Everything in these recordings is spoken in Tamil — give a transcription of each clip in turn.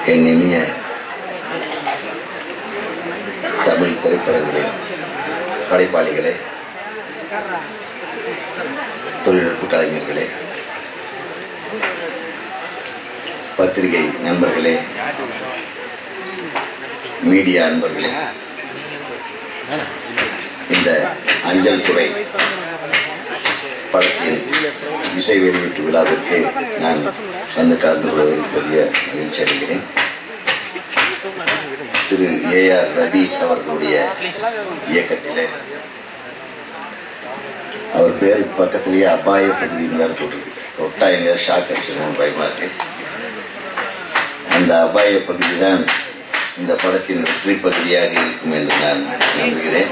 என் இனிய தமிழ் திரைப்படங்களின் படைப்பாளிகளே தொழில்நுட்ப கலைஞர்களே பத்திரிகை நண்பர்களே மீடியா நண்பர்களே இந்த அஞ்சல் துறை படத்தின் இசை வெளியீட்டு விழாவிற்கு நான் வந்து கலந்து கொள்வதில் பெரிய மகிழ்ச்சி அடைகிறேன் திரு ஏ ஆர் ரவி அவர்களுடைய இயக்கத்திலே அவர் பேர் பக்கத்திலேயே அபாய பகுதின்னு வேறு போட்டிருக்கு தொட்டா எங்க ஷாக் அடிச்சிடணும் பயமா இருக்கு அந்த அபாய பகுதி தான் இந்த படத்தின் வெற்றி பகுதியாக இருக்கும் என்று நான் நம்புகிறேன்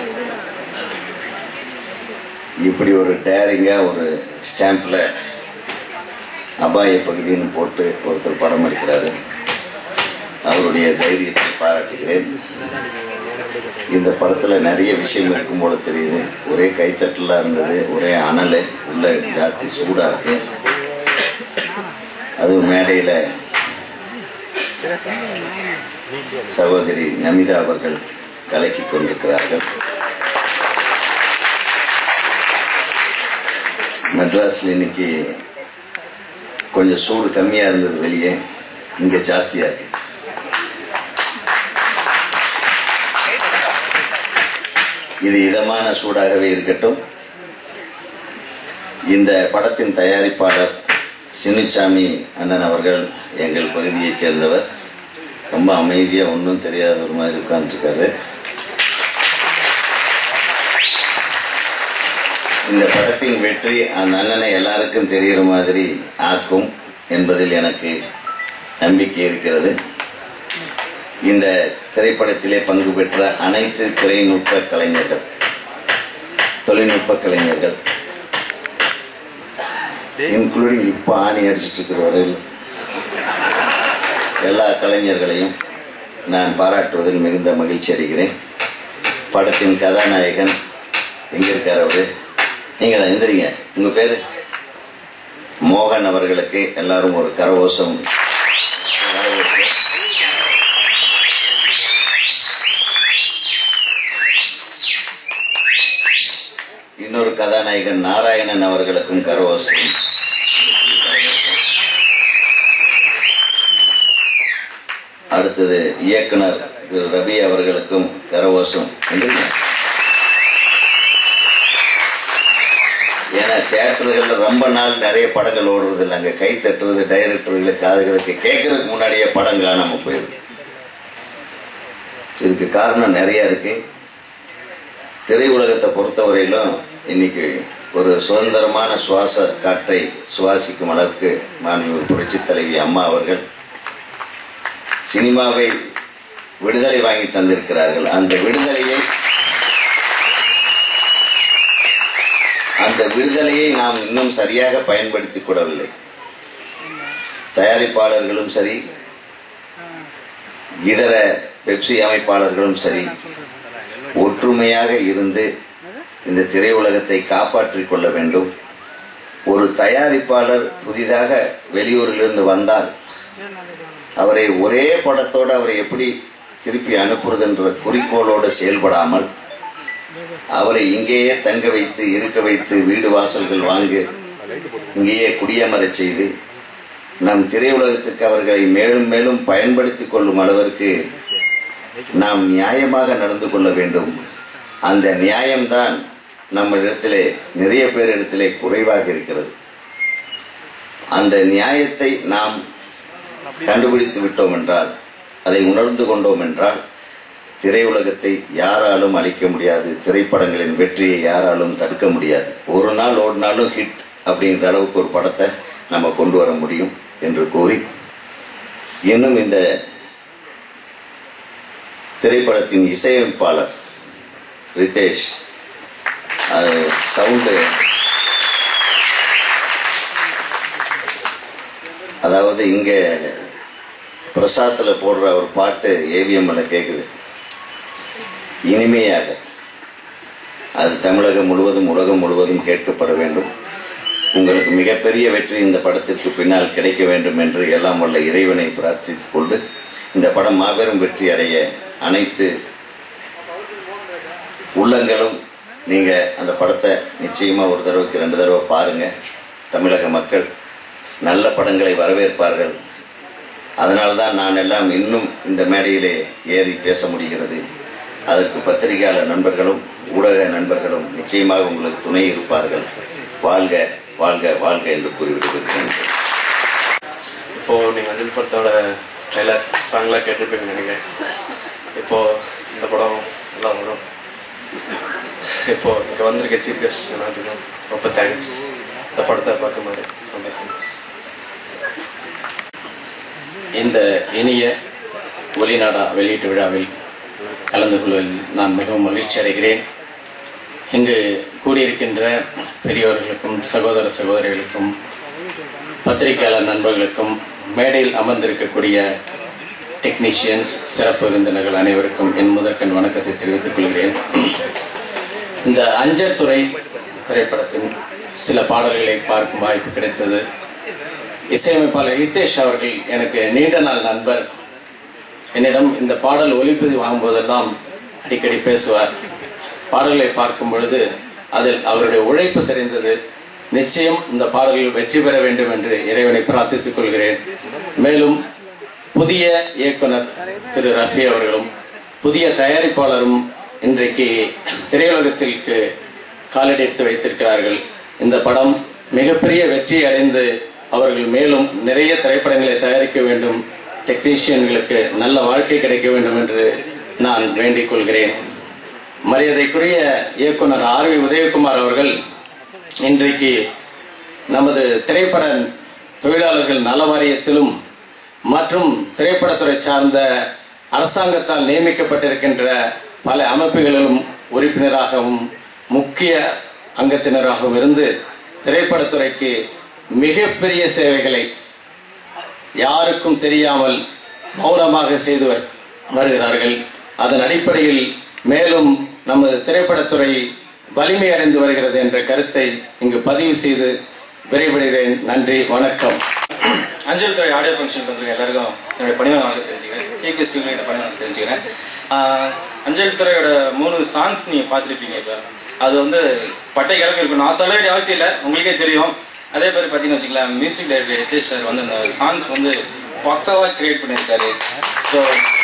இப்படி ஒரு டேரிங்காக ஒரு ஸ்டாம்பில் அபாய பகுதின்னு போட்டு ஒருத்தர் படம் எடுக்கிறாரு அவருடைய தைரியத்தை பாராட்டுகிறேன் இந்த படத்தில் நிறைய விஷயம் இருக்கும் போல தெரியுது ஒரே கைத்தட்டலாக இருந்தது ஒரே அனல் உள்ள ஜாஸ்தி சூடாக இருக்கு அதுவும் மேடையில் சகோதரி நமிதா அவர்கள் கலக்கி கொண்டிருக்கிறார்கள் மெட்ராஸில் இன்னைக்கு கொஞ்சம் சூடு கம்மியாக இருந்தது வெளியே இங்கே ஜாஸ்தியாக இருக்கு இது இதமான சூடாகவே இருக்கட்டும் இந்த படத்தின் தயாரிப்பாளர் சின்னுச்சாமி அண்ணன் அவர்கள் எங்கள் பகுதியைச் சேர்ந்தவர் ரொம்ப அமைதியாக ஒன்றும் தெரியாத ஒரு மாதிரி உட்கார்ந்துருக்காரு இந்த படத்தின் வெற்றி அந்த அண்ணனை எல்லாருக்கும் தெரிகிற மாதிரி ஆக்கும் என்பதில் எனக்கு நம்பிக்கை இருக்கிறது இந்த திரைப்படத்திலே பங்கு பெற்ற அனைத்து திரைநுட்ப கலைஞர்கள் தொழில்நுட்ப கலைஞர்கள் இன்க்ளூடிங் இப்போ ஆணி அடிச்சிட்டு இருக்கிற வரையில் எல்லா கலைஞர்களையும் நான் பாராட்டுவதில் மிகுந்த மகிழ்ச்சி அடைகிறேன் படத்தின் கதாநாயகன் எங்கே இருக்கார் அவரு நீங்கள் தான் எந்திரிங்க உங்கள் பேர் மோகன் அவர்களுக்கு எல்லாரும் ஒரு கரகோஷம் வரவேற்பு. இன்னொரு கதாநாயகன் நாராயணன் அவர்களுக்கும் கரகோஷம் அடுத்தது இயக்குனர் திரு ரவி அவர்களுக்கும் கரகோஷம் எந்திரிங்க ஏன்னா தியேட்டர்களில் ரொம்ப நாள் நிறைய படங்கள் ஓடுறது இல்லை அங்கே கை தட்டுறது டைரக்டர்களுக்கு காதுகளுக்கு கேட்கறதுக்கு முன்னாடியே படம் காணாமல் போயிருக்கு இதுக்கு காரணம் நிறைய இருக்கு திரையுலகத்தை பொறுத்தவரையிலும் இன்னைக்கு ஒரு சுதந்திரமான சுவாச காற்றை சுவாசிக்கும் அளவுக்கு மாண்பு புரட்சி தலைவி அம்மா அவர்கள் சினிமாவை விடுதலை வாங்கி தந்திருக்கிறார்கள் அந்த விடுதலையை அந்த விடுதலையை நாம் இன்னும் சரியாக பயன்படுத்திக் கொள்ளவில்லை தயாரிப்பாளர்களும் சரி இதர பெப்சி அமைப்பாளர்களும் சரி ஒற்றுமையாக இருந்து இந்த திரையுலகத்தை காப்பாற்றிக் கொள்ள வேண்டும் ஒரு தயாரிப்பாளர் புதிதாக வெளியூரிலிருந்து வந்தால் அவரை ஒரே படத்தோடு அவரை எப்படி திருப்பி அனுப்புறதுன்ற குறிக்கோளோடு செயல்படாமல் அவரை இங்கேயே தங்க வைத்து இருக்க வைத்து வீடு வாசல்கள் வாங்கி இங்கேயே குடியமரச் செய்து நம் திரையுலகத்திற்கு அவர்களை மேலும் மேலும் பயன்படுத்திக் கொள்ளும் அளவிற்கு நாம் நியாயமாக நடந்து கொள்ள வேண்டும் அந்த நியாயம்தான் நம்ம இடத்திலே நிறைய பேர் இடத்திலே குறைவாக இருக்கிறது அந்த நியாயத்தை நாம் கண்டுபிடித்து விட்டோம் என்றால் அதை உணர்ந்து கொண்டோம் என்றால் திரையுலகத்தை யாராலும் அழிக்க முடியாது திரைப்படங்களின் வெற்றியை யாராலும் தடுக்க முடியாது ஒரு நாள் ஓடினாலும் ஹிட் அப்படின்ற அளவுக்கு ஒரு படத்தை நம்ம கொண்டு வர முடியும் என்று கூறி இன்னும் இந்த திரைப்படத்தின் இசையமைப்பாளர் ரிதேஷ் அது சவுண்டு அதாவது இங்கே பிரசாத்தில் போடுற ஒரு பாட்டு ஏவிஎம்ல கேட்குது இனிமையாக அது தமிழகம் முழுவதும் உலகம் முழுவதும் கேட்கப்பட வேண்டும் உங்களுக்கு மிகப்பெரிய வெற்றி இந்த படத்திற்கு பின்னால் கிடைக்க வேண்டும் என்று எல்லாம் வல்ல இறைவனை பிரார்த்தித்துக் கொண்டு இந்த படம் மாபெரும் வெற்றி அடைய அனைத்து உள்ளங்களும் நீங்க அந்த படத்தை நிச்சயமா ஒரு தடவைக்கு ரெண்டு தடவை பாருங்க தமிழக மக்கள் நல்ல படங்களை வரவேற்பார்கள் அதனால தான் நான் எல்லாம் இன்னும் இந்த மேடையிலே ஏறி பேச முடிகிறது அதற்கு பத்திரிகையாளர் நண்பர்களும் ஊடக நண்பர்களும் நிச்சயமாக உங்களுக்கு துணை இருப்பார்கள் வாழ்க வாழ்க வாழ்க என்று கூறிவிடுகிறேன் இப்போ நீங்கள் அஞ்சல் படத்தோட ட்ரைலர் சாங்லாம் கேட்டிருப்பீங்கன்னு நினைக்கிறேன் இப்போ இந்த படம் எல்லாம் வரும் இப்போ இங்கே வந்திருக்க சீஃப் கெஸ்ட் எல்லாத்துக்கும் ரொம்ப தேங்க்ஸ் இந்த படத்தை பார்க்க மாதிரி ரொம்ப தேங்க்ஸ் இந்த இனிய ஒளிநாடா வெளியீட்டு விழாவில் கலந்து கொள்வதில் நான் மிகவும் மகிழ்ச்சி அடைகிறேன் இங்கு கூடியிருக்கின்ற பெரியோர்களுக்கும் சகோதர சகோதரிகளுக்கும் பத்திரிகையாளர் நண்பர்களுக்கும் மேடையில் அமர்ந்திருக்கக்கூடிய டெக்னீஷியன்ஸ் சிறப்பு விருந்தினர்கள் அனைவருக்கும் என் முதற்கண் வணக்கத்தை தெரிவித்துக் கொள்கிறேன் இந்த அஞ்சல் துறை திரைப்படத்தின் சில பாடல்களை பார்க்கும் வாய்ப்பு கிடைத்தது இசையமைப்பாளர் ரித்தேஷ் அவர்கள் எனக்கு நீண்ட நாள் நண்பர் என்னிடம் இந்த பாடல் ஒலிப்பதிவு வாங்கும்போதெல்லாம் அடிக்கடி பேசுவார் பாடல்களை பார்க்கும் பொழுது அதில் அவருடைய உழைப்பு தெரிந்தது நிச்சயம் இந்த பாடல்கள் வெற்றி பெற வேண்டும் என்று இறைவனை பிரார்த்தித்துக் கொள்கிறேன் மேலும் புதிய இயக்குனர் திரு ரஃபி அவர்களும் புதிய தயாரிப்பாளரும் இன்றைக்கு திரையுலகத்திற்கு காலடி எடுத்து வைத்திருக்கிறார்கள் இந்த படம் மிகப்பெரிய வெற்றி அடைந்து அவர்கள் மேலும் நிறைய திரைப்படங்களை தயாரிக்க வேண்டும் டெக்னீஷியன்களுக்கு நல்ல வாழ்க்கை கிடைக்க வேண்டும் என்று நான் வேண்டிக் கொள்கிறேன் மரியாதைக்குரிய இயக்குனர் ஆர் வி உதயகுமார் அவர்கள் இன்றைக்கு நமது திரைப்பட தொழிலாளர்கள் நல வாரியத்திலும் மற்றும் திரைப்படத்துறை சார்ந்த அரசாங்கத்தால் நியமிக்கப்பட்டிருக்கின்ற பல அமைப்புகளிலும் உறுப்பினராகவும் முக்கிய அங்கத்தினராகவும் இருந்து திரைப்படத்துறைக்கு மிகப்பெரிய சேவைகளை யாருக்கும் தெரியாமல் மௌனமாக செய்து வரு- வருகிறார்கள் அதன் அடிப்படையில் மேலும் நமது திரைப்படத்துறை வலிமை அடைந்து வருகிறது என்ற கருத்தை இங்கு பதிவு செய்து விரைவிடுகிறேன் நன்றி வணக்கம் அஞ்சல் துறை ஆடியோ ஃபங்க்ஷன் வந்துருங்க எல்லாருக்கும் என்னுடைய பணிவான வணக்கம் தெரிஞ்சுக்கிறேன் சீஃப் கெஸ்ட் என்னோட பணிவான தெரிஞ்சுக்கிறேன் ஆஹ் அஞ்சல் துறையோட மூணு சாங்ஸ் நீங்க பார்த்துருப்பீங்க இப்போ அது வந்து பட்டை கிளம்பி இருக்கும் நான் சொல்ல வேண்டிய அவசியம் இல்லை உங்களுக்கே தெரியும் அதே மாதிரி பார்த்தீங்கன்னு வச்சுக்கலாம் மியூசிக் டைரக்டர் யதேஷ் சார் வந்து அந்த சாங்ஸ் வந்து பக்காவாக கிரியேட் பண்ணியிருக்காரு so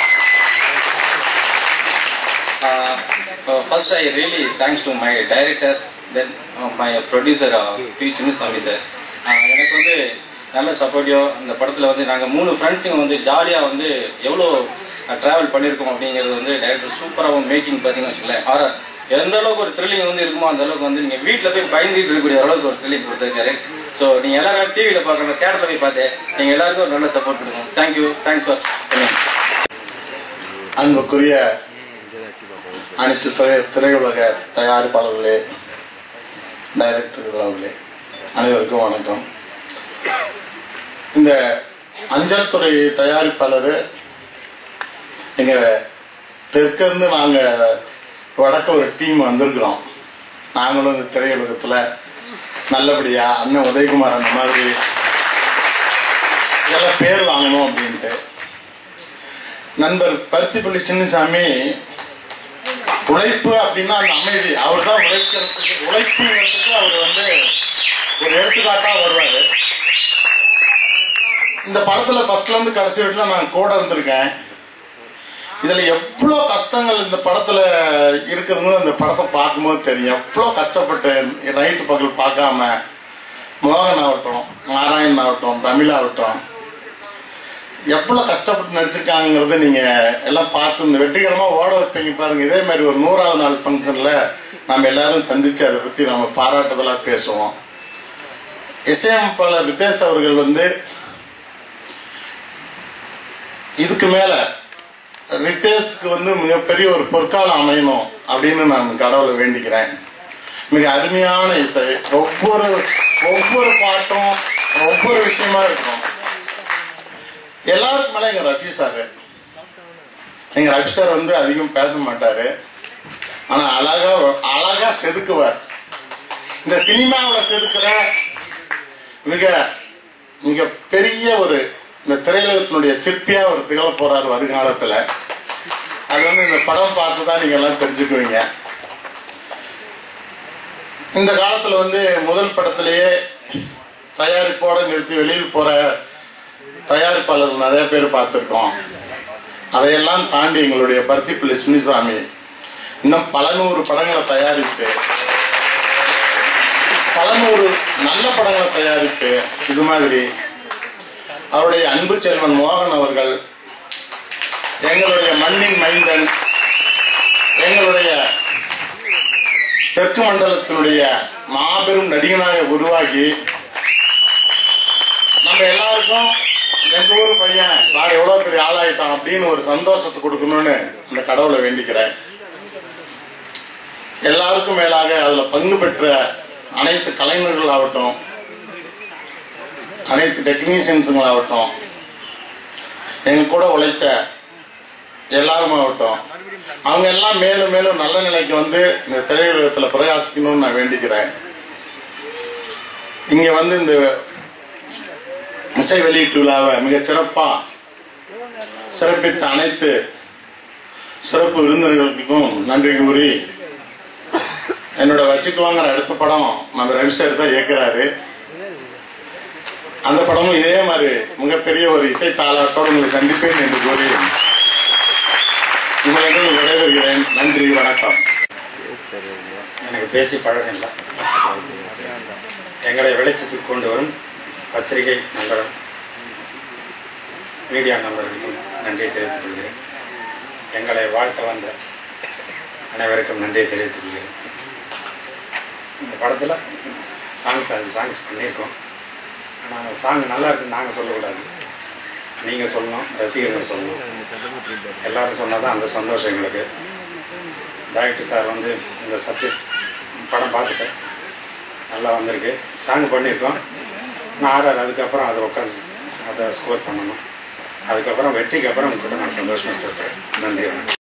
first I really thanks to my director then my producer P Chinnasamy sir எனக்கு வந்து நல்ல சப்போர்ட்டிவோ இந்த படத்தில் வந்து நாங்கள் மூணு ஃப்ரெண்ட்ஸுங்க வந்து ஜாலியாக வந்து எவ்வளோ ட்ராவல் பண்ணியிருக்கோம் அப்படிங்கிறது வந்து டைரக்டர் சூப்பராகவும் மேக்கிங் பார்த்தீங்கன்னு வச்சுக்கலேன் ஆர்ஆர் எந்த அளவுக்கு ஒரு த்ரில்லிங் வந்து இருக்குமோ அந்த அளவுக்கு வந்து நீங்கள் வீட்டில் போய் பயந்துட்டு இருக்கக்கூடிய அளவுக்கு ஒரு த்ரில்லிங் கொடுத்துருக்காரு ஸோ நீங்கள் எல்லாரும் டிவியில் பார்க்கணும் தேட்டரில் போய் பார்த்தேன் நீங்கள் எல்லாருக்கும் ஒரு நல்ல சப்போர்ட் கொடுக்கணும் தேங்க்யூ தேங்க்ஸ் ஃபார் அன்புக்குரிய அனைத்து திரை திரையுலக தயாரிப்பாளர்களே டைரக்டர்கள் அவர்களே அனைவருக்கும் வணக்கம் இந்த அஞ்சல் துறை தயாரிப்பாளர் எங்க தெற்கிருந்து நாங்க வடக்க ஒரு டீம் வந்திருக்கிறோம் நாங்களும் இந்த திரையுலகத்துல நல்லபடியா அண்ணன் உதயகுமார் அந்த மாதிரி எல்லாம் பேர் வாங்கணும் அப்படின்ட்டு நண்பர் பருத்திப்பள்ளி சின்னசாமி உழைப்பு அப்படின்னா அந்த அமைதி அவர் தான் உழைக்கிறதுக்கு உழைப்புங்கிறதுக்கு அவர் வந்து ஒரு எடுத்துக்காட்டா வருவாரு இந்த படத்துல ஃபர்ஸ்ட்ல இருந்து கடைசி வரைக்கும் நான் கூட இருந்திருக்கேன் இதுல எவ்வளோ கஷ்டங்கள் இந்த படத்துல இருக்கிறது அந்த படத்தை பார்க்கும்போது தெரியும் எவ்வளோ கஷ்டப்பட்டு நைட்டு பகல் பார்க்காம மோகன் ஆகட்டும் நாராயணன் ஆகட்டும் தமிழ் ஆகட்டும் எவ்வளவு கஷ்டப்பட்டு நடிச்சிருக்காங்கிறத நீங்க எல்லாம் பார்த்து இந்த வெற்றிகரமா ஓட வைப்பீங்க பாருங்க இதே மாதிரி ஒரு நூறாவது நாள் ஃபங்க்ஷன்ல நம்ம எல்லாரும் சந்திச்சு அதை பத்தி நம்ம பாராட்டுதலா பேசுவோம் இசையமைப்பாளர் வித்தேஷ் அவர்கள் வந்து இதுக்கு மேல ரித்தேஷ்க்கு வந்து மிகப்பெரிய ஒரு பொற்காலம் அமையணும் அப்படின்னு நான் கடவுளை வேண்டிக்கிறேன் மிக அருமையான இசை ஒவ்வொரு ஒவ்வொரு பாட்டும் ஒவ்வொரு விஷயமா இருக்கும் எல்லாருக்கும் மேல எங்க ரஃபி சார் எங்க ரஃபி சார் வந்து அதிகம் பேச மாட்டாரு ஆனா அழகா அழகா செதுக்குவார் இந்த சினிமாவில் செதுக்கிற மிக மிக பெரிய ஒரு இந்த திரையுலகத்தினுடைய சிற்பியா அவர் திகழ போறார் வருங்காலத்துல அது வந்து இந்த படம் பார்த்து தான் நீங்க எல்லாம் தெரிஞ்சுக்குவீங்க இந்த காலத்துல வந்து முதல் படத்திலேயே தயாரிப்போட நிறுத்தி வெளியில் போற தயாரிப்பாளர்கள் நிறைய பேர் பார்த்துருக்கோம் அதையெல்லாம் தாண்டி எங்களுடைய பருத்திப்பிள்ளை சுனிசாமி இன்னும் பல நூறு படங்களை தயாரித்து பல நூறு நல்ல படங்களை தயாரித்து இது மாதிரி அவருடைய அன்பு செல்வன் மோகன் அவர்கள் எங்களுடைய மண்ணின் மைந்தன் எங்களுடைய தெற்கு மண்டலத்தினுடைய மாபெரும் நடிகனாக உருவாகி நம்ம எல்லாருக்கும் எங்க ஊர் பையன் நான் எவ்வளவு பெரிய ஆளாயிட்டான் அப்படின்னு ஒரு சந்தோஷத்தை கொடுக்கணும்னு அந்த கடவுளை வேண்டிக்கிறேன் எல்லாருக்கும் மேலாக அதுல பங்கு பெற்ற அனைத்து கலைஞர்கள் ஆகட்டும் அனைத்து டெக்னீஷியன்ஸுங்களாகட்டும் எங்க கூட உழைச்ச எல்லாரும் ஆகட்டும் அவங்க எல்லாம் மேலும் மேலும் நல்ல நிலைக்கு வந்து இந்த திரையுலகத்துல பிரயாசிக்கணும்னு நான் வேண்டிக்கிறேன் இங்க வந்து இந்த இசை வெளியீட்டு விழாவை மிக சிறப்பா சிறப்பித்த அனைத்து சிறப்பு விருந்தினர்களுக்கும் நன்றி கூறி என்னோட வச்சுக்குவாங்கிற அடுத்த படம் நம்ம ரவி சார் தான் இயக்குறாரு அந்த படமும் இதே மாதிரி மிகப்பெரிய ஒரு இசை தாளாட்டோடு உங்களை சந்திப்பேன் என்று கூறி உங்களிடம் விடைபெறுகிறேன் நன்றி வணக்கம் எனக்கு பேசி பழக்கம் இல்லை எங்களை வெளிச்சத்துக்கு கொண்டு வரும் பத்திரிகை நண்பர் மீடியா நண்பர்களுக்கும் நன்றியை தெரிவித்துக் கொள்கிறேன் எங்களை வாழ்த்த வந்த அனைவருக்கும் நன்றியை தெரிவித்துக் கொள்கிறேன் இந்த படத்தில் சாங்ஸ் அது சாங்ஸ் பண்ணியிருக்கோம் ஆனால் சாங் நல்லா இருக்குன்னு நாங்கள் சொல்லக்கூடாது நீங்கள் சொல்லணும் ரசிகர்கள் சொல்லணும் எல்லாரும் சொன்னால் தான் அந்த சந்தோஷம் எங்களுக்கு டைரக்டர் சார் வந்து இந்த சப்ஜெக்ட் படம் பார்த்துட்டேன் நல்லா வந்திருக்கு சாங் பண்ணியிருக்கோம் நான் ஆர்ஆர் அதுக்கப்புறம் அதை உட்காந்து அதை ஸ்கோர் பண்ணணும் அதுக்கப்புறம் வெற்றிக்கு அப்புறம் உங்ககிட்ட நான் சந்தோஷமாக பேசுகிறேன் நன்றி வணக்கம்